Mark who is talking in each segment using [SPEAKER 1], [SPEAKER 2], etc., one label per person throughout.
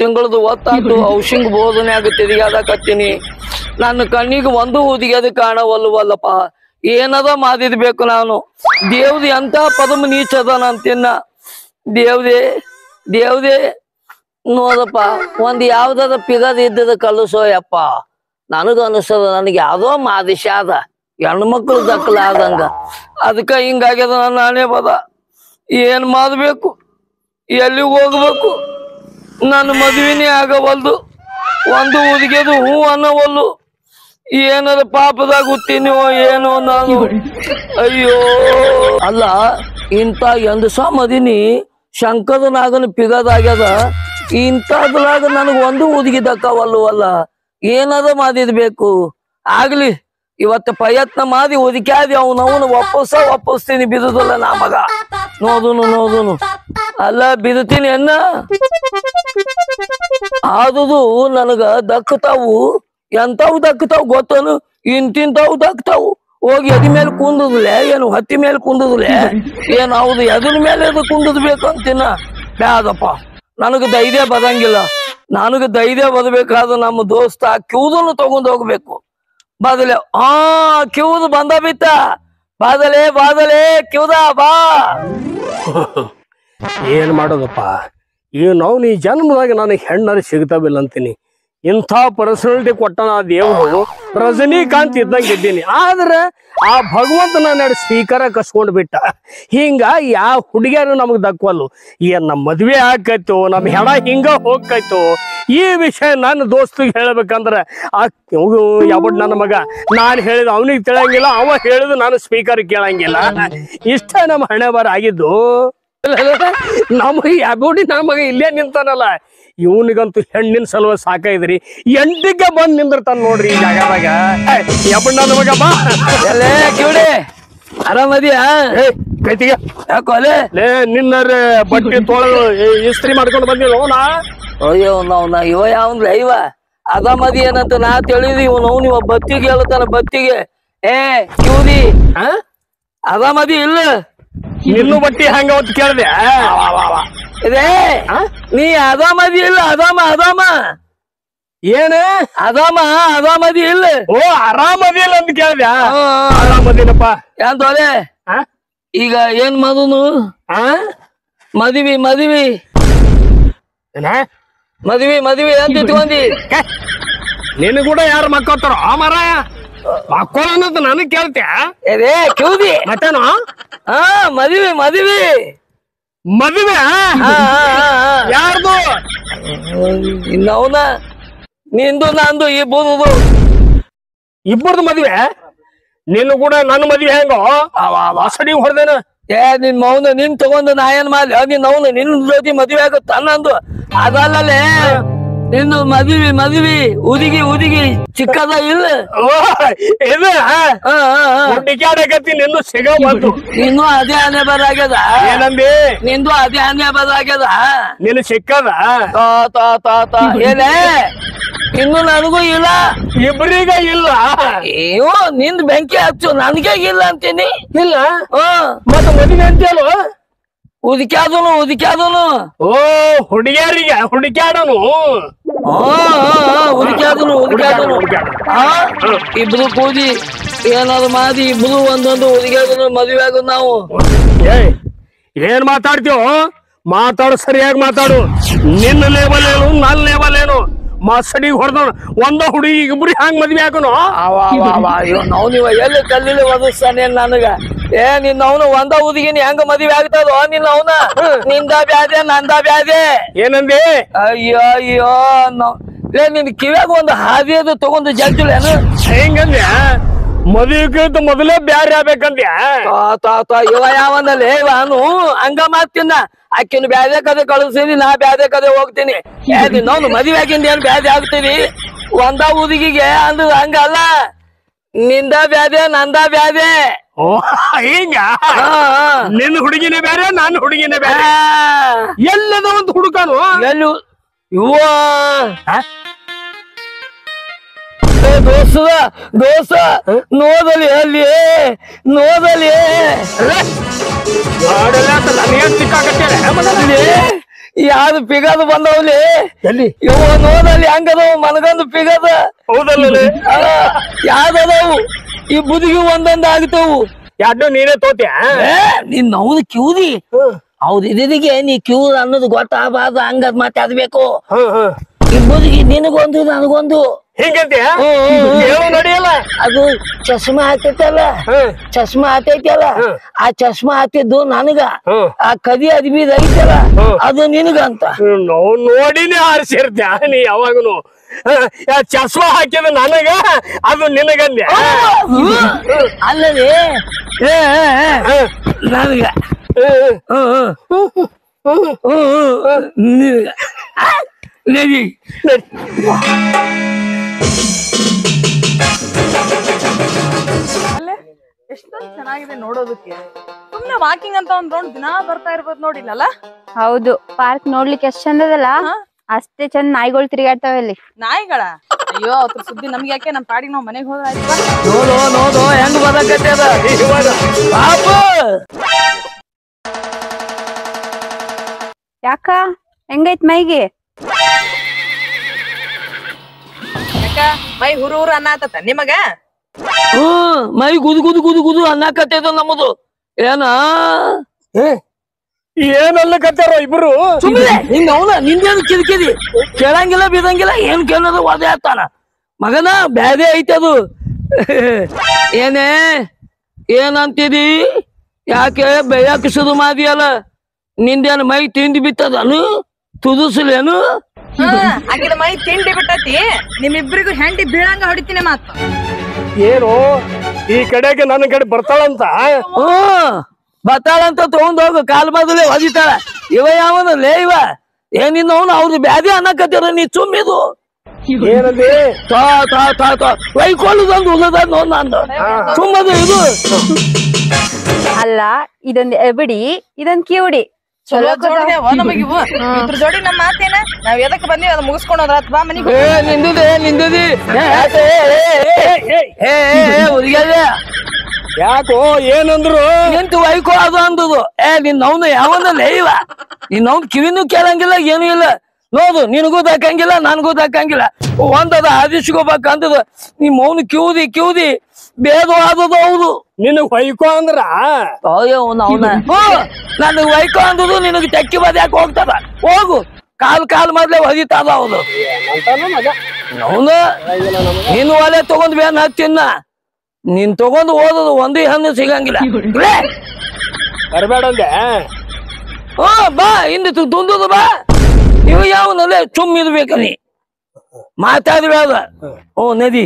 [SPEAKER 1] ತಿಂಗಳದು ಒತ್ತಾತು ಔಷಂಗ್ ಬೋಧನೆ ತಿರುಗಾಡಕತ್ತೀನಿ ನನ್ನ ಕಣ್ಣಿಗೆ ಒಂದು ಉದಿಗೆದು ಕಾಣವಲ್ಲವಲ್ಲಪ್ಪ ಏನದ ಮಾದಿದ್ ಬೇಕು ನಾನು ದೇವ್ದು ಎಂತ ಪದಮ ನೀಚದ ಅಂತಿನ್ನ ದೇವ್ದೆ ದೇವ್ದೆ ನೋಡಪ್ಪ ಒಂದ್ ಯಾವ್ದಾದ ಪಿಗದ ಇದ್ದದ ಕಲಸೋ ಯಪ್ಪ ನನಗ ಅನಿಸ್ತದ ನನಗೆ ಯಾವ್ದೋ ಮಾದಿಶ ಅದ ಹೆಣ್ಮಕ್ಳು ದಕ್ಕಲ ಆದಂಗ ಅದಕ್ಕ ಹಿಂಗಾಗ್ಯದ ನನ್ನ ಹಣೆ ಪದ ಏನ್ ಮಾಡ್ಬೇಕು ಎಲ್ಲಿಗೆ ಹೋಗ್ಬೇಕು ನನ್ನ ಮದುವೆನೇ ಆಗವಲ್ದು ಒಂದು ಹುಡುಗಿದು ಹೂ ಅನ್ನವಲ್ಲು ಏನದ ಪಾಪದಾಗ ಹುಟ್ಟಿನೋ ಏನೋ ನಾನು ಅಯ್ಯೋ ಅಲ್ಲ ಇಂಥ ಎಂದ ಮದಿನಿ ಶಂಕದ ನಾಗನ ಪಿಗದಾಗ್ಯದ ಇಂಥದ್ರಾಗ ನನಗ ಒಂದು ಹುಡುಗಿ ದಕ್ಕವಲ್ಲು ಅಲ್ಲ ಏನದ ಮಾದಿದ್ ಬೇಕು ಆಗ್ಲಿ ಇವತ್ತು ಪ್ರಯತ್ನ ಮಾಡಿ ಒದಕ್ಯಾದಿ ಅವನವನು ಒಪ್ಪಸ ಒಪ್ಪಿಸ್ತೀನಿ ಬಿದುದಿಲ್ಲ ನಾ ಮಗ ನೋದುನು ನೋದುನು ಅಲ್ಲ ಬಿದುತ್ತೀನಿ ಅನ್ನ ಆದುದು ನನಗ ದಕ್ಕತಾವು ಎಂತಾವು ದಕ್ಕತಾವು ಗೊತ್ತನು ಇಂತಿಂತಾವು ದಕ್ಕತಾವು ಹೋಗಿ ಎದಿ ಮೇಲೆ ಕುಂದದ್ಲೆ ಏನು ಹತ್ತಿ ಮೇಲೆ ಕುಂದದ್ಲೆ ಏನ್ ಹೌದು ಎದ್ರ ಮೇಲೆ ಅದು ಕುಂದದ್ ಬೇಕು ಅಂತಿನ ಬ್ಯಾದಪ್ಪ ನನಗ ಧೈರ್ಯ ಬರಂಗಿಲ್ಲ ನನಗ ಧೈರ್ಯ ಬರಬೇಕಾದ್ರೆ ನಮ್ಮ ದೋಸ್ತ ಕ್ಯೂದನ್ನು ತಗೊಂಡ್ ಹೋಗ್ಬೇಕು ಬಾದಲೆ ಹಾ ಕಿವುದು ಬಂದ ಬಿತ್ತ ಬಾದಲೆ ಬಾದಲೆ ಕಿವುದ ಬಾ
[SPEAKER 2] ಏನ್ ಮಾಡೋದಪ್ಪ ಈ ನಾವು ನೀ ಜನ್ಮದಾಗ ನನಗೆ ಹೆಣ್ಣರು ಸಿಗ್ತಾವಿಲ್ಲ ಅಂತೀನಿ ಇಂಥ ಪರ್ಸನಾಲಿಟಿ ಕೊಟ್ಟ ನಾ ದೇವರು ರಜನಿಕಾಂತ್ ಇದ್ದಂಗೆ ಇದ್ದೀನಿ ಆದ್ರೆ ಆ ಭಗವಂತ ನನ್ನ ಸ್ಪೀಕರ ಕಸ್ಕೊಂಡ್ ಬಿಟ್ಟ ಹಿಂಗ ಯಾವ ಹುಡುಗಿಯರು ನಮಗ್ ದಕ್ವಲ್ಲು ಏನ್ ನಮ್ಮ ಮದ್ವೆ ಆಕೈತೋ ನಮ್ಮ ಹೆಣ ಹಿಂಗ ಹೋಗ್ಕೈತೋ ಈ ವಿಷಯ ನನ್ನ ದೋಸ್ತಿಗೆ ಹೇಳ್ಬೇಕಂದ್ರ ಆ ಯಾವಡ್ ನನ್ನ ಮಗ ನಾನು ಹೇಳಿದ ಅವನಿಗೆ ತಿಳಂಗಿಲ್ಲ ಅವ ಹೇಳಿದ ನಾನು ಸ್ಪೀಕರ್ ಕೇಳಂಗಿಲ್ಲ ಇಷ್ಟ ನಮ್ಮ ಹಣೆ ಬರ ಆಗಿದ್ದು ನಮಗೆ ಯಾಬೋಡಿ ನಮಗ ಇಲ್ಲೇ ನಿಂತಾನಲ್ಲ ಇವನಿಗಂತೂ ಹೆಣ್ಣಿನ ಸಲುವ ಸಾಕೈದ್ರಿ ಎಂಟಿಗೆ ಬಂದ್ ನಿಂದಿರ್ತಾನ ನೋಡ್ರಿ ಈ ಜಾಗದಾಗ ಯಾಬಣ್ಣ ನಮಗ ಬಾ
[SPEAKER 1] ಎಲ್ಲೇ ಕಿವಿಡಿ ಆರಾಮದಿಯಾ
[SPEAKER 2] ಏ, ಕೈತಿಗೆ
[SPEAKER 1] ಯಾಕೋ ಅಲೆ
[SPEAKER 2] ಲೇ ನಿನ್ನರ ಬಟ್ಟೆ ತೊಳೆದು ಏ, ಇಸ್ತ್ರಿ ಮಾಡ್ಕೊಂಡು ಬಂದಿಲ್ಲ ನಾ
[SPEAKER 1] ಅಯ್ಯೋ ನಾವು ಇವ ಯಾವನ್ಲ ಇವ ಅದಾಮದಿ ಏನಂತ ನಾ ತಿಳಿದಿ ಇವ್ ನಾವು ಇವ ಬತ್ತಿಗೆ ಹೇಳ್ತಾನ ಬತ್ತಿಗೆ ಏ ಕಿವುದಿ
[SPEAKER 2] ಆ?
[SPEAKER 1] ಅದಾಮದಿ ಇಲ್ಲ
[SPEAKER 2] ನಿನ್ನೂ ಬಟ್ಟಿ ಹಂಗ ಅಂತ ಕೇಳ್ದೆ
[SPEAKER 1] ಇದೇ
[SPEAKER 2] ಆ?
[SPEAKER 1] ನೀ ಅದಾಮದಿ ಇಲ್ಲ ಅದಾಮ ಅದಾಮ
[SPEAKER 2] ಏನ
[SPEAKER 1] ಅದಾಮ ಅದಾಮದಿ ಇಲ್ಲ
[SPEAKER 2] ಓ ಆರಾಮದಿಲ್ಲ ಅಂತ ಕೇಳ್ದೆ
[SPEAKER 1] ಹಾ, ಹಾ.
[SPEAKER 2] ಆರಾಮದಿನಪ್ಪ
[SPEAKER 1] ಎಂತ ಒಲೆ
[SPEAKER 2] ಆ?
[SPEAKER 1] ಈಗ ಏನ್ ಮದುನು
[SPEAKER 2] ಆ?
[SPEAKER 1] ಮದ್ವಿ ಮದ್ವಿ
[SPEAKER 2] ಏನ
[SPEAKER 1] ಮದ್ವಿ ಮದ್ವಿ ಅಂತ ಇಟ್ಕೊಂಡಿ
[SPEAKER 2] ನಿನ್ನ ಕೂಡ ಯಾರು ಮಕ್ಕೋತಾರ ಆ ಮರ ಮಕ್ಕಳು ಅನ್ನೋದು ನನಗ್ ಕೇಳ್ತ್ಯಾ
[SPEAKER 1] ಇದೇ ಕಿವುದಿ
[SPEAKER 2] ಮತ್ತೇನು
[SPEAKER 1] ಹಾ ಮದ್ವಿ ಮದ್ವಿ
[SPEAKER 2] ಮದುವೆ
[SPEAKER 1] ಹಾ ಹಾ ಹಾ ಹಾ
[SPEAKER 2] ಯಾರ್ದು
[SPEAKER 1] ಇನ್ನವನ ನಿಂದು ನಂದು ಇಬ್ಬರು
[SPEAKER 2] ಇಬ್ಬರದು ಮದುವೆ ನಿನ್ನ ಕೂಡ ನನ್ನ ಮದುವೆ ಹೆಂಗೋ ವಾಸಡಿ ಹೊಡೆದೇನ
[SPEAKER 1] ಏ ನಿನ್ ಮೌನ ನಿನ್ ತಗೊಂಡು ನಾ ಏನ್ ಮಾಡ್ಲಿ ನಿನ್ ಅವನು ನಿನ್ ಜೊತೆ ಮದ್ವೆ ಆಗುತ್ತ ನಂದು ಅದಲ್ಲೇ ನಿಂದು ಮದ್ವಿ ಮದ್ವಿ ಉದಿಗಿ ಉದಿಗಿ ಚಿಕ್ಕದ ಇಲ್ಲ
[SPEAKER 2] ಇದು
[SPEAKER 1] ಹಾ ಹಾ ಹಾ
[SPEAKER 2] ಹುಡುಕ್ಯಾಡಕತ್ತಿ ನಿನ್ನು ಸಿಗೋ ಬಂತು
[SPEAKER 1] ನಿಂದು ಅದೇ ಆನೆ ಬರಾಗ್ಯದ
[SPEAKER 2] ಏನಂದಿ
[SPEAKER 1] ನಿಂದು ಅದೇ ಆನೆ ಬರಾಗ್ಯದ
[SPEAKER 2] ನಿನ್ನ ಸಿಕ್ಕದ
[SPEAKER 1] ತಾ ತಾ ತಾ ತಾ ಏನೇ ಇನ್ನು ನನಗೂ ಇಲ್ಲ
[SPEAKER 2] ಇಬ್ಬರಿಗ ಇಲ್ಲ
[SPEAKER 1] ಅಯ್ಯೋ ನಿಂದ್ ಬೆಂಕಿ ಹಚ್ಚು ನನ್ಗೆ ಇಲ್ಲ ಅಂತೀನಿ
[SPEAKER 2] ಇಲ್ಲ
[SPEAKER 1] ಹಾ
[SPEAKER 2] ಮತ್ತ ಮದುವೆ ಅಂತೀಯಲ್ಲ
[SPEAKER 1] ಉದಿಕ್ಯಾದನು ಉದಿಕ್ಯಾದನು
[SPEAKER 2] ಓ ಹುಡುಗಿಯರಿಗೆ ಹುಡುಕ್ಯಾಡನು
[SPEAKER 1] ಉದಿಕ್ಯಾದನು ಉದಿಕ್ಯಾದನು ಆ ಇಬ್ರು ಕೂಡಿ ಏನಾದ್ರು ಮಾಡಿ ಇಬ್ರು ಒಂದೊಂದು ಉದಿಕ್ಯಾದನು ಮದುವೆ ಆಗೋದು ನಾವು
[SPEAKER 2] ಏಯ್ ಏನ್ ಮಾತಾಡ್ತೀವೋ ಮಾತಾಡು ಸರಿಯಾಗಿ ಮಾತಾಡು ನಿನ್ನ ಲೇಬಲ್ ಏನು ನನ್ನ ಲೇಬಲ್ ಏನು ಮಸಡಿ ಹೊಡೆದವನು ಒಂದ ಹುಡುಗಿ ಇಬ್ರಿ ಹಂಗ್ ಮದ್ವೆ ಹಾಕನು
[SPEAKER 1] ನಾವು ನೀವು ಎಲ್ಲಿ ಕಲ್ಲಿಲಿ ಒದಗಿಸ್ತಾನೆ ನನಗ ಏ ನಿನ್ನ ಅವನು ಒಂದ ಉದಿಗಿನ ಹೆಂಗ ಮದುವೆ ಆಗ್ತದೋ ನಿನ್ನ ಅವನ ನಿಂದ ಬ್ಯಾದೆ ನಂದ ಬ್ಯಾದೆ
[SPEAKER 2] ಏನಂದಿ
[SPEAKER 1] ಅಯ್ಯೋ ಅಯ್ಯೋ ನಾವ್ ಲೇ ನಿನ್ ಕಿವ್ಯಾಗ ಒಂದು ಹಾದಿ ಅದು ತಗೊಂಡು ಜಡ್ಜಿಲೇನು
[SPEAKER 2] ಹೆಂಗಂದ್ಯ ಮದುವೆಗಿಂತ ಮೊದಲೇ ಬ್ಯಾರೆ ಆಗ್ಬೇಕಂದ್ಯ
[SPEAKER 1] ತಾ ತಾ ತಾ ಇವ ಯಾವನಲ್ಲ ಇವನು ಹಂಗ ಮಾತಿನ ಆಕಿನ ಬ್ಯಾದೆ ಕದೆ ಕಳಿಸ್ತೀನಿ ನಾ ಬ್ಯಾದೆ ಕದೆ ಹೋಗ್ತೀನಿ ನಾನು ಮದುವೆ ಆಗಿಂದ ಏನ್ ಬ್ಯಾದೆ ಆಗ್ತೀನಿ ಒಂದ ಹುಡುಗಿಗೆ ಅಂದ್ ಹಂಗಲ್ಲ ನಿಂದ ಬ್ಯಾದೆ ನಂದ ಬ್ಯಾದೆ
[SPEAKER 2] ಓ ಹಿಂಗ
[SPEAKER 1] ಹಾ, ಹಾ.
[SPEAKER 2] ನಿನ್ನ ಹುಡುಗಿನೇ ಬೇರೆ ನನ್ನ ಹುಡುಗಿನೇ
[SPEAKER 1] ಆ,
[SPEAKER 2] ಬೇರೆ ಎಲ್ಲದ ಒಂದು ಹುಡುಕನು
[SPEAKER 1] ಎಲ್ಲಿ ಇವ
[SPEAKER 2] ಆ?
[SPEAKER 1] ಏ ದೋಸ್ತ ದೋಸ್ತ ನೋದಲಿ ಅಲ್ಲಿ ನೋದಲಿ
[SPEAKER 2] ಮಾಡಲ್ಲ ಅಂತ ನನಗೆ ಸಿಕ್ಕಾಕತ್ತೇನೆ
[SPEAKER 1] ಅಲ್ಲಿ ಯಾವ್ದು ಪಿಗದ ಬಂದವ್ಲಿ
[SPEAKER 2] ಎಲ್ಲಿ
[SPEAKER 1] ಇವ ನೋಡಲ್ಲಿ ಹೆಂಗದವು ಮನಗಂದು ಪಿಗದ
[SPEAKER 2] ಹೌದಲ್ಲ
[SPEAKER 1] ಯಾವ್ದದವು ಈ ಬುದಿಗೆ ಒಂದೊಂದ್ ಆಗ್ತವು
[SPEAKER 2] ಎರಡು ನೀನೇ ತೋತ್ಯಾ
[SPEAKER 1] ಏ ನಿನ್ ಅವ್ದು ಕಿವುದಿ ಹೌದು ಇದಿಗೆ ನೀ ಕಿವುದ ಅನ್ನೋದು ಗೊತ್ತಾಗಬಾರ್ದು ಹಂಗದ್ ಮಾತಾಡ್ಬೇಕು
[SPEAKER 2] ಹ್ಮ್ ಹ್ಮ್
[SPEAKER 1] ಈ ಬುದಿಗೆ ನಿನಗೊಂದು ನನಗೊಂದು
[SPEAKER 2] ಹಿಂಗಂತ್ಯಾ
[SPEAKER 1] ಹ್ಮ್, ಹ್ಮ್, ಹ್ಮ್.
[SPEAKER 2] ಹೇಳು ನಡಿಯಲ್ಲ
[SPEAKER 1] ಅದು ಚಶ್ಮಾ ಹಾಕೈತಲ್ಲ
[SPEAKER 2] ಹ್ಮ್
[SPEAKER 1] ಚಶ್ಮಾ ಹಾಕೈತಲ್ಲ
[SPEAKER 2] ಹ್ಮ್.
[SPEAKER 1] ಆ ಚಶ್ಮಾ ಹಾಕಿದ್ದು ನನಗ
[SPEAKER 2] ಹ್ಮ್
[SPEAKER 1] ಆ ಕದಿ ಅದ್ಬಿದ್ ಐತಲ್ಲ
[SPEAKER 2] ಹ್ಮ್.
[SPEAKER 1] ಅದು ನಿನಗಂತ
[SPEAKER 2] ನಾವು ನೋಡಿನೇ ಆರಿಸಿರ್ತ್ಯಾ ನೀ ಯಾವಾಗನು ಚಸ್ಮಾ ಹಾಕಿದ ನನಗ ಅದು ನಿನಗಂದ್ಯ
[SPEAKER 1] ಅಲ್ಲದೆ ಏ, ಏ, ಏ, ನನಗ ಹ್ಮ್, ಹ್ಮ್. ಹ್ಮ್, ಹ್ಮ್. ನಿನಗ ಆ, ನಿನಗೆ.
[SPEAKER 3] ಅಲ್ಲೇ ಎಷ್ಟೊಂದ್ ಚೆನ್ನಾಗಿದೆ ನೋಡೋದಕ್ಕೆ ಸುಮ್ನೆ ವಾಕಿಂಗ್ ಅಂತ ಒಂದ್ ರೌಂಡ್ ದಿನಾ ಬರ್ತಾ ಇರ್ಬೋದು ನೋಡಿಲ್ಲಲ್ಲ
[SPEAKER 4] ಹೌದು ಪಾರ್ಕ್ ನೋಡ್ಲಿಕ್ಕೆ ಎಷ್ಟ್ ಚಂದದಲ್ಲ
[SPEAKER 3] ಹಾ.
[SPEAKER 4] ಅಷ್ಟೇ ಚಂದ ನಾಯಿಗಳು ತಿರುಗಾಡ್ತಾವ ಇಲ್ಲಿ
[SPEAKER 3] ನಾಯಿಗಳ ಅಯ್ಯೋ ಅದ್ರ ಸುದ್ದಿ ನಮ್ಗೆ ಯಾಕೆ ನಮ್ ಪಾಡಿಗೆ ನಾವ್ ಮನೆಗೆ ಹೋದ್ರ ಆಯ್ತು ಬಾ.
[SPEAKER 1] ನೋಡು ನೋಡು ಹೆಂಗ್ ಬದಕತ್ತದ ಪಾಪ
[SPEAKER 4] ಯಾಕ ಹೆಂಗೈತ್ ಮೈಗೆ
[SPEAKER 3] ಯಾಕ ಮೈ ಹುರು ಹುರು ಅನ್ನತತ್ತ ನಿಮಗ
[SPEAKER 1] ಹ್ಮ್ ಮೈ ಗುದು ಗುದು ಗುದು ಗುದು ಅನ್ನಕತ್ತದ ನಮ್ಮದು ಏನ
[SPEAKER 2] ಏನಲ್ಲ ಕತ್ತಾರ ಇಬ್ರು
[SPEAKER 1] ಸುಮ್ಮನೆ ಹಿಂಗ ಅವನ ನಿಂದೇನು ಕಿರಿಕಿರಿ ಕೇಳಂಗಿಲ್ಲ ಬಿದಂಗಿಲ್ಲ ಏನ್ ಕೇಳೋದು ಒದೆ ಆಗ್ತಾನ ಮಗನ ಬ್ಯಾದೆ ಐತಿ ಅದು ಏನೇ ಏನಂತಿದಿ ಯಾಕೆ ಬೇಯಕ್ಕೆ ಶುರು ಮಾಡಿಯಲ್ಲ ನಿಂದೇನು ಮೈ ತಿಂಡಿ ಬಿತ್ತದನು ತುದಿಸ್ಲೇನು
[SPEAKER 3] ಆಕಿದ ಮೈ ತಿಂಡಿ ಬಿಟ್ಟತಿ ನಿಮ್ಮಿಬ್ರಿಗೂ ಹೆಂಡಿ ಬೀಳಂಗ ಹೊಡಿತೀನಿ ಮಾತು
[SPEAKER 2] ಏನು ಈ ಕಡೆಗೆ ನನ್ನ ಕಡೆ ಬರ್ತಾಳಂತ
[SPEAKER 1] ಹ್ಮ್ ಬತ್ತಾಳಂತ ತಗೊಂಡ್ ಹೋಗು ಕಾಲ್ ಬದಲೇ ಹೊದಿತಾಳ ಇವ ಯಾವನ ಲೇ ಇವ ಏನಿನ್ನ ಅವನು ಅವ್ರು ಬ್ಯಾದಿ ಅನ್ನಕತ್ತೀರ ನೀ ಸುಮ್ಮಿದು
[SPEAKER 2] ಏನಂದಿ
[SPEAKER 1] ತಾ ತಾ ತಾ ತಾ ವೈಕೊಳ್ಳುದೊಂದು ಉಳದ ನೋಡ್ ನಂದು ಸುಮ್ಮದು ಇದು
[SPEAKER 4] ಅಲ್ಲ ಇದೊಂದ್ ಎಬಡಿ ಇದೊಂದ್ ಕಿವುಡಿ
[SPEAKER 3] ಚಲೋ ಜೋಡಿ ಅವ ನಮಗ್ ಇವು ಇದ್ರ ಜೋಡಿ ನಮ್ ಮಾತೇನ ನಾವ್ ಎದಕ್ ಬಂದಿವಿ ಅದ್ ಮುಗಿಸ್ಕೊಂಡು ಹೋದ್ರ ಬಾ ಮನಿಗೆ
[SPEAKER 1] ಏ ನಿಂದಿದೆ ನಿಂದಿದಿ ಏ, ಏ, ಏ, ಏ, ಏ, ಏ, ಹುಡುಗಿಯರೇ,
[SPEAKER 2] ಯಾಕೋ ಏನಂದ್ರು
[SPEAKER 1] ನಿಂತು ವೈಕೋ ಅದು ಅಂದದು ಏ ನಿನ್ನ ಅವನು ಯಾವನ ಲೇವ ನಿನ್ನ ಅವ್ನ ಕಿವಿನೂ ಕೇಳಂಗಿಲ್ಲ ಏನೂ ಇಲ್ಲ ನೋಡು ನಿನಗೂ ದಕ್ಕಂಗಿಲ್ಲ ನನಗೂ ದಕ್ಕಂಗಿಲ್ಲ ಒಂದದ ಆದಿಸ್ಕೋಬೇಕಂತದ ನಿಮ್ಮ ಅವನು ಕಿವುದಿ ಕಿವುದಿ ಭೇದವಾದದು ಹೌದು
[SPEAKER 2] ನಿನಗ್ ಹೊಯ್ಕೋ ಅಂದ್ರ
[SPEAKER 1] ಅಯ್ಯೋ ಅವನ ನನಗೆ ವೈಕೋ ಅಂದದು ನಿನಗೆ ತೆಕ್ಕಿ ಬದ್ಯಾಕ ಹೋಗ್ತದ ಹೋಗು ಕಾಲ್ ಕಾಲ್ ಮೊದ್ಲೇ ಹೊದಿತದ ಹೌದು ಅವನು ನೀನು ಒಲೆ ತಗೊಂಡ್ ಬೇನ್ ಹತ್ತಿನ ನೀನ್ ತಗೊಂಡ್ ಓದೋದು ಒಂದೇ ಹಣ್ಣು ಸಿಗಂಗಿಲ್ಲ ಲೇ,
[SPEAKER 2] ಬರಬೇಡ ಅಂದೆ
[SPEAKER 1] ಹ್ಞೂ ಬಾ ಹಿಂದೆ ತುಂದುದು ಬಾ ಇವು ಯಾವನಲ್ಲೇ ಸುಮ್ ಇರ್ಬೇಕ ನೀ ಮಾತಾಡ್ಬೇಡ ಓ ನದಿ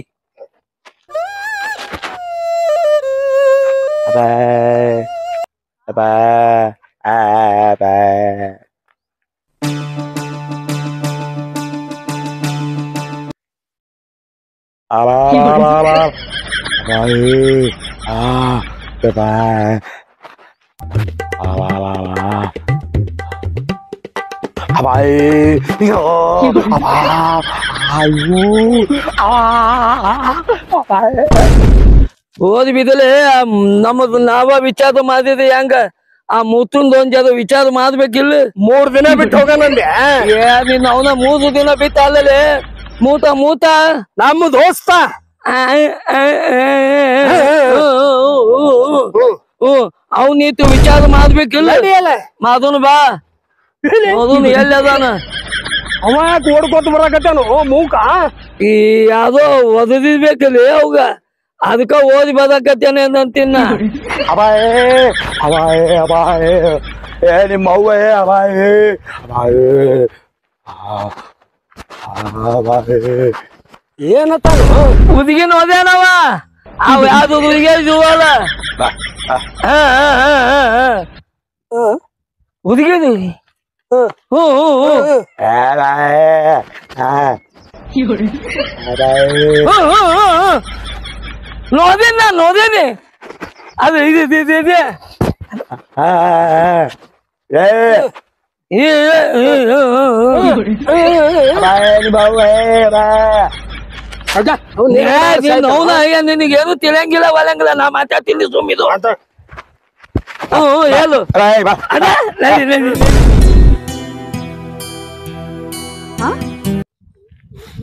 [SPEAKER 1] ಓದಿ ಬಿದ್ದಲೆ ನಮ್ಮದು ನಾವ ವಿಚಾರ ಮಾಡಿದ್ರಿ ಹೆಂಗ ಆ ಮುತ್ತುಂದ್ ಒಂದ್ ಜದ ವಿಚಾರ ಮಾಡ್ಬೇಕಿಲ್ಲ
[SPEAKER 2] ಮೂರ್ ದಿನ ಬಿಟ್ಟು ಹೋಗನಂದೆ
[SPEAKER 1] ಏ ನಿನ್ನ ಅವನ ಮೂರು ದಿನ ಬಿತ್ತ ಅಲ್ಲಲೆ ಮೂತ ಮೂತ
[SPEAKER 2] ನಮ್ಮ ದೋಸ್ತ
[SPEAKER 1] ಅವ್ ನೀತು ವಿಚಾರ ಮಾಡ್ಬೇಕಿಲ್ಲ
[SPEAKER 2] ನಡಿಯಲ್ಲ
[SPEAKER 1] ಮಾದನು ಬಾ ಮದನ್ ಎಲ್ಲಿ ಅದಾನ
[SPEAKER 2] ಅವ ಯಾಕೆ ಓಡ್ಕೋತ ಬರಾಕತ್ತಾನು ಮೂಕ
[SPEAKER 1] ಈ ಯಾವ್ದೋ ಒದದಿರ್ಬೇಕಲ್ಲಿ ಅವಾಗ ಅದಕ್ಕ ಓದಿ ಬದಕತ್ತೇನೆ ಅಂತಿನ್ನ
[SPEAKER 5] ಅಬಾಯೇ ಅಬಾಯೇ ಅಬಾಯೇ ಏ ನಿಮ್ಮ ಅವ್ವೇ ಅಬಾಯೇ ಅಬಾಯೇ ಅಬಾಯೇ
[SPEAKER 2] ಏನತ್ತಾನು
[SPEAKER 1] ಹುಡುಗಿನ ಓದ್ಯಾನವ ಅವ್ ಯಾವ್ದು ಹುಡುಗಿ ಜುವಲ್ಲ ಹುಡುಗಿ ಹ್ಮ್ ಹ್ಮ್ ಹ್ಮ್
[SPEAKER 5] ಅಬಾಯೇ ಅಬಾಯೇ
[SPEAKER 1] ಹ್ಮ್ ಹ್ಮ್ ಹ್ಮ್ ಹ್ಮ್ ನೋದೇನ ನೋದೇನಿ ಅದು ಇದು ಇದು ಇದು ಇದೆ
[SPEAKER 5] ಏ
[SPEAKER 1] ಈ, ಈ, ಈ, ಈ, ಈ, ಈ.
[SPEAKER 5] ಅಬಾಯೇ ನಿಮ್ಮ ಅವ್ವೇ ಅಬಾಯೇ
[SPEAKER 2] ಅಡ್ಡ, ಅವ್ನ್ ಏನ್
[SPEAKER 1] ಏ,
[SPEAKER 2] ಮಾಡ್ದ
[SPEAKER 1] ನೀನ್ ಅವ್ನ ಅಯ್ಯ ನಿನಗೇನು ತಿಳಿಯಂಗಿಲ್ಲ ಒಳಂಗಿಲ್ಲ ನಾ ಮಾತಾಡ್ತೀನಿ ಸುಮ್ಮಿದು
[SPEAKER 2] ಅಂತ
[SPEAKER 1] ಹ್ಮ್ ಹ್ಮ್, ಹೇಳು
[SPEAKER 5] ಅಬಾಯೇ ಬಾ
[SPEAKER 1] ಅದ ನಡಿ ನಡಿ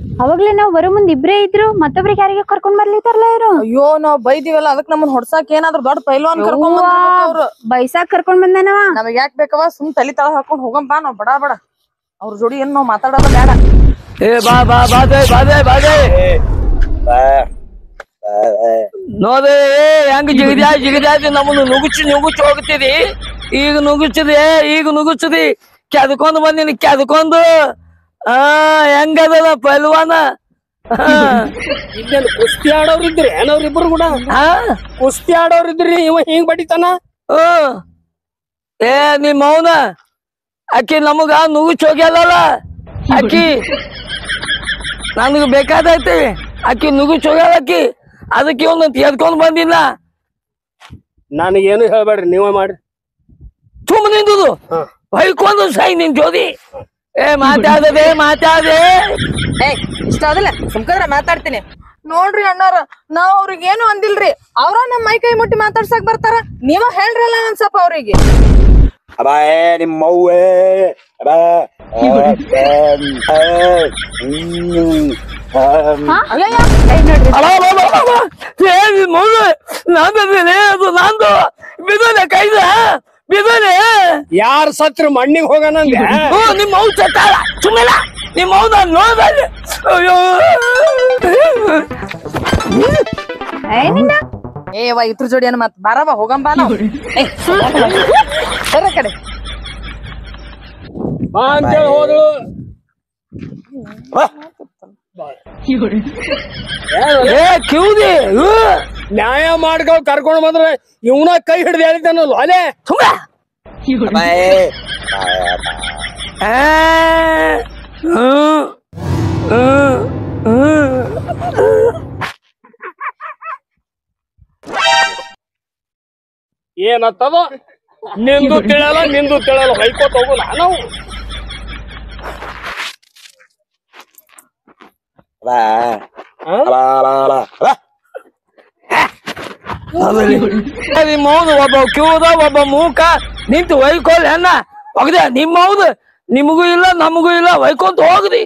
[SPEAKER 4] ಅವಾಗ್ಲೇ ನಾವ್ ಬರೋ ಮುಂದ್ ಇಬ್ರೇ ಇದ್ರು ಮತ್ತೊಬ್ರಿಗೆ ಯಾರಿಗೆ ಕರ್ಕೊಂಡ್ ಬರ್ಲಿತಾರಲ್ಲ ಇವ್ರು
[SPEAKER 3] ಅಯ್ಯೋ ನಾವ್ ಬೈದಿವಲ್ಲ ಅದಕ್ ನಮ್ಮನ್ ಹೊಡ್ಸಾಕ್ ಏನಾದ್ರು ದೊಡ್ಡ ಪೈಲ್ವಾನ್ ಕರ್ಕೊಂಡ್ ಬಂದಿರ್ಬೇಕು ಅವ್ರು
[SPEAKER 4] ಬೈಸಾಕ್ ಕರ್ಕೊಂಡ್ ಬಂದನವ
[SPEAKER 3] ನಮಗ್ ಯಾಕ್ ಬೇಕವ ಸುಮ್ ತಲಿ ತಳ ಹಾಕೊಂಡ್ ಹೋಗಂಬ ನಾವ್ ಬಡ ಬಡ ಅವ್ರ ಜೋಡಿ ಏನ್ ನಾವ್ ಮಾತಾಡೋದು ಬೇಡ
[SPEAKER 1] ಏ ಬಾ ಬಾ ಬಾದೆ ಬಾದೆ ಬಾದೆ
[SPEAKER 5] ಬಾ ಬಾ
[SPEAKER 1] ನೋಡ್ರಿ ಹೆಂಗ್ ಜಿಗದ್ಯಾ ಜಿಗದ್ಯಾದಿ ನಮ್ಮನ್ನು ನುಗುಚಿ ನುಗುಚಿ ಹೋಗ್ತಿದಿ ಈಗ ನುಗುಚದಿ ಈಗ ನುಗುಚದಿ ಕೆದ್ಕೊಂಡ್ ಬಂದಿನಿ ಕೆದ್ಕೊಂಡು ಆ ಹೆಂಗದಲ್ಲ ಪಲ್ವಾನ
[SPEAKER 2] ಇಲ್ಲೇನು ಕುಸ್ತಿ ಆಡೋರ್ ಇದ್ರಿ ಏನವ್ರಿಬ್ರು ಕೂಡ
[SPEAKER 1] ಹಾ
[SPEAKER 2] ಕುಸ್ತಿ ಆಡೋರ್ ಇದ್ರಿ ಇವ ಹಿಂಗ್ ಬಡಿತಾನ
[SPEAKER 1] ಹ್ಮ್ ಏ ನಿಮ್ಮ ಮೌನ ಅಕ್ಕಿ ನಮಗ ನುಗುಚ್ ಹೋಗ್ಯಾಲಲ್ಲ ಅಕ್ಕಿ ನನಗೆ ಬೇಕಾದೈತಿ ಅಕ್ಕಿ ನುಗುಚ್ ಹೋಗ್ಯಾಳ ಅಕ್ಕಿ ಅದಕ್ಕೆ ಒಂದು ಎದ್ಕೊಂಡ್ ಬಂದಿಲ್ಲ
[SPEAKER 2] ನನಗೇನು ಹೇಳ್ಬೇಡ್ರಿ ನೀವೇ ಮಾಡ್ರಿ
[SPEAKER 1] ತುಂಬ ನಿಂದುದು ಹೊಯ್ಕೊಂಡು ಸೈ ನಿನ್ ಜೋದಿ ಏ ಮಾತಾಡದೆ ಮಾತಾಡೆ
[SPEAKER 3] ಏಯ್ ಇಷ್ಟ ಅದಲ್ಲ ಸುಮ್ಕಂದ್ರ ಮಾತಾಡ್ತೀನಿ ನೋಡ್ರಿ ಅಣ್ಣಾರ ನಾವ್ ಅವ್ರಿಗೆ ಏನು ಅಂದಿಲ್ರಿ ಅವ್ರ ನಮ್ ಮೈ ಕೈ ಮುಟ್ಟಿ ಮಾತಾಡ್ಸಕ್ ಬರ್ತಾರ ನೀವ ಹೇಳ್ರಲ್ಲ ಅನ್ಸಪ್ಪ ಅವ್ರಿಗೆ
[SPEAKER 5] ಅಬಾ ಏ ನಿಮ್ಮ ಅವ್ವೇ ಅಬಾ
[SPEAKER 3] ಅಯ್ಯಯ್ಯ
[SPEAKER 1] ಅಲ, ಅಲ, ಅಲ, ಅಲ, ಅಲ. ಏ ನಿನ್ ಮೌನ ನಂದದೇನೆ ಅದು ನಂದು ಬಿದನೆ ಕೈದ ಬಿದನೆ
[SPEAKER 2] ಯಾರ್ ಸತ್ರ ಮಣ್ಣಿಗೆ ಹೋಗನಂದೆ
[SPEAKER 1] ಹ್ಞೂ ನಿಮ್ಮ ಮೌ ಚಟ್ಟಾಳ ಸುಮ್ಮನೆ ನಿಮ್ಮ ಮೌನ ನೋಡ್ದಲ್ಲಿ ಅಯ್ಯೋ
[SPEAKER 4] ಏ ನಿನ್ನ
[SPEAKER 3] ಏ ವಾ ಇದ್ರ ಜೋಡಿ ಏನ್ ಮತ್ ಬಾರವ ಹೋಗಂಬ ನಾವು ಏ, ಬರ್ರಿ ಆ ಕಡೆ
[SPEAKER 2] ಬಾ ಅಂತೇಳಿ ಹೋದ್ರು
[SPEAKER 1] ಏ ಕಿವುದಿ ಹ್ಞೂ
[SPEAKER 2] ನ್ಯಾಯ ಮಾಡ್ಕೊ ಕರ್ಕೊಂಡ್ ಬಂದ್ರೆ ಇವನ ಕೈ ಹಿಡ್ದು ಹೇಳಿದ್ದಾನಲ್ಲ ಅಲೆ
[SPEAKER 1] ಸುಮ್ಮನೆ
[SPEAKER 5] ಅಬಾ ಏ
[SPEAKER 1] ಆ, ಹ್ಮ್, ಹ್ಮ್, ಹ್ಮ್.
[SPEAKER 2] ಏನತ್ತದ ನಿಂದು ತಿಳಿಯಲ್ಲ ನಿಂದು ತಿಳಿಯಲ್ಲ ಹೊಯ್ಕೋತ ಹೋಗುಲ್ಲ ನಾವು
[SPEAKER 5] ಅಬಾ
[SPEAKER 2] ಹಾ?
[SPEAKER 5] ಅಬಾ ಅಬಾ ಅಬಾ ಅಬಾ
[SPEAKER 1] ನಿಮ್ಮ ಹೌದು ಒಬ್ಬ ಕಿವುದ ಒಬ್ಬ ಮೂಕ ನಿಂತು ಒಯ್ಕೊಲ್ ಹೆಣ್ಣ ಒಗದೆ ನಿಮ್ಮ ಹೌದು ನಿಮಗೂ ಇಲ್ಲ ನಮಗೂ ಇಲ್ಲ ಒಯ್ಕೊಂತ ಹೋಗ್ದಿ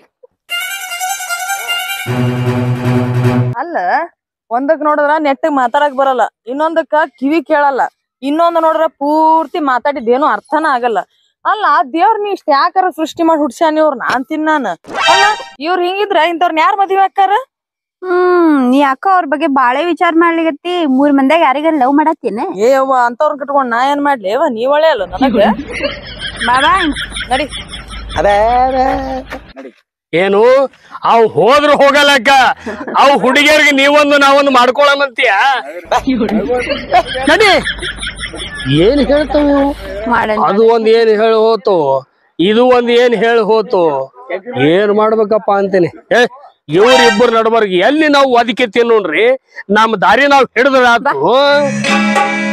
[SPEAKER 3] ಅಲ್ಲ ಒಂದಕ್ ನೋಡಿದ್ರ ನೆಟ್ಟಗ್ ಮಾತಾಡಕ್ ಬರಲ್ಲ ಇನ್ನೊಂದಕ್ಕ ಕಿವಿ ಕೇಳಲ್ಲ ಇನ್ನೊಂದ್ ನೋಡ್ರ ಪೂರ್ತಿ ಮಾತಾಡಿದ್ದೇನು ಅರ್ಥನ ಆಗಲ್ಲ ಅಲ್ಲ ದೇವ್ರ ನೀ ಇಷ್ಟ ಯಾಕಾರ ಸೃಷ್ಟಿ ಮಾಡಿ ಹುಡ್ಸ್ಯಾನ ಇವ್ರ ನಾನ್ ತಿನ್ನಾನ ಅಲ್ಲ ಇವ್ರ ಹಿಂಗಿದ್ರ ಇಂಥವ್ರನ್ನ ಯಾರ್ ಮದ್ವೆ ಆಕಾರ
[SPEAKER 4] ಹ್ಮ್ ನೀ ಯಾಕೋ ಅವ್ರ ಬಗ್ಗೆ ಬಾಳೆ ವಿಚಾರ ಮಾಡ್ಲಿಗತ್ತಿ ಮೂರ್ ಮಂದ್ಯಾಗ ಯಾರಿಗಾರ ಲವ್ ಮಾಡತ್ತೇನೆ
[SPEAKER 3] ಏ ಅವ್ವ ಅಂತವ್ರನ್ನ ಕಟ್ಕೊಂಡ್ ನಾ ಏನ್ ಮಾಡ್ಲಿ ಅವ್ವ ನೀವ್ ಒಳ್ಳೆ ಅಲ್ಲ ನನಗ
[SPEAKER 4] ಬಾಬಾ
[SPEAKER 3] ನಡಿ
[SPEAKER 5] ಅಬಾ ಅಬಾ
[SPEAKER 2] ಏನು ಅವ್ ಹೋದ್ರು ಹೋಗಲಕ್ಕ ಅವ್ ಹುಡುಗಿಯರಿಗೆ ನೀವೊಂದು ನಾವೊಂದು ಮಾಡ್ಕೊಳಮಂತೀಯ ನಡಿ ಏನ್ ಹೇಳ್ತಾವ ಇವು?
[SPEAKER 4] ಮಾಡೋಣ
[SPEAKER 2] ಅದು ಒಂದ್ ಏನ್ ಹೇಳಿ ಹೋತು ಇದು ಒಂದ್ ಏನ್ ಹೇಳಿ ಹೋತು ಏನ್ ಮಾಡ್ಬೇಕಪ್ಪ ಅಂತೀನಿ ಏ ಇವ್ರಿಬ್ಬರು ನಡ್ಬರ್ಗಿ ಎಲ್ಲಿ ನಾವು ಒದಕೆ ತಿನ್ನೋಣ್ರಿ ನಮ್ ದಾರಿ ನಾವ್ ಹಿಡಿದ್ರ ಆತು